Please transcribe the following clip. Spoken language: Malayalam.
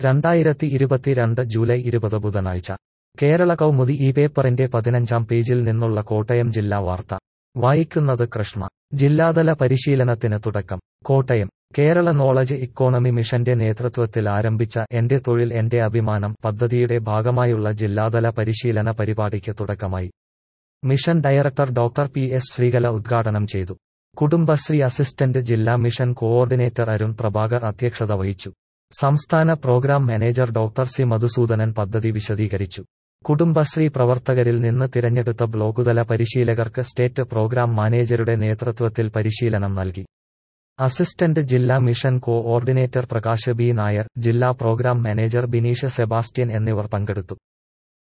രണ്ടായിരത്തി ഇരുപത്തിരണ്ട് ജൂലൈ ഇരുപത് ബുധനാഴ്ച കേരള കൗമുദി ഈ പേപ്പറിന്റെ പതിനഞ്ചാം പേജിൽ നിന്നുള്ള കോട്ടയം ജില്ലാ വാർത്ത വായിക്കുന്നത് കൃഷ്ണ ജില്ലാതല പരിശീലനത്തിന് തുടക്കം കോട്ടയം കേരള നോളജ് ഇക്കോണമി മിഷന്റെ നേതൃത്വത്തിൽ ആരംഭിച്ച എന്റെ തൊഴിൽ എന്റെ അഭിമാനം പദ്ധതിയുടെ ഭാഗമായുള്ള ജില്ലാതല പരിശീലന പരിപാടിക്ക് തുടക്കമായി mission director doctor P S Sreekala ഉദ്ഘാടനം ചെയ്തു കുടുംബശ്രീ അസിസ്റ്റന്റ് ജില്ലാ മിഷൻ കോഓർഡിനേറ്റർ അരുൺ പ്രഭാകർ അധ്യക്ഷത വഹിച്ചു സംസ്ഥാന programme manager doctor C Madhusoodanan പദ്ധതി വിശദീകരിച്ചു കുടുംബശ്രീ പ്രവർത്തകരിൽ നിന്ന് തിരഞ്ഞെടുത്ത ബ്ലോക്കുതല പരിശീലകർക്ക് സ്റ്റേറ്റ് പ്രോഗ്രാം മാനേജരുടെ നേതൃത്വത്തിൽ പരിശീലനം നൽകി അസിസ്റ്റന്റ് ജില്ലാ mission coordinator Prakash B Nair ജില്ലാ പ്രോഗ്രാം മാനേജർ ബിനീഷ് സെബാസ്റ്റ്യൻ എന്നിവർ പങ്കെടുത്തു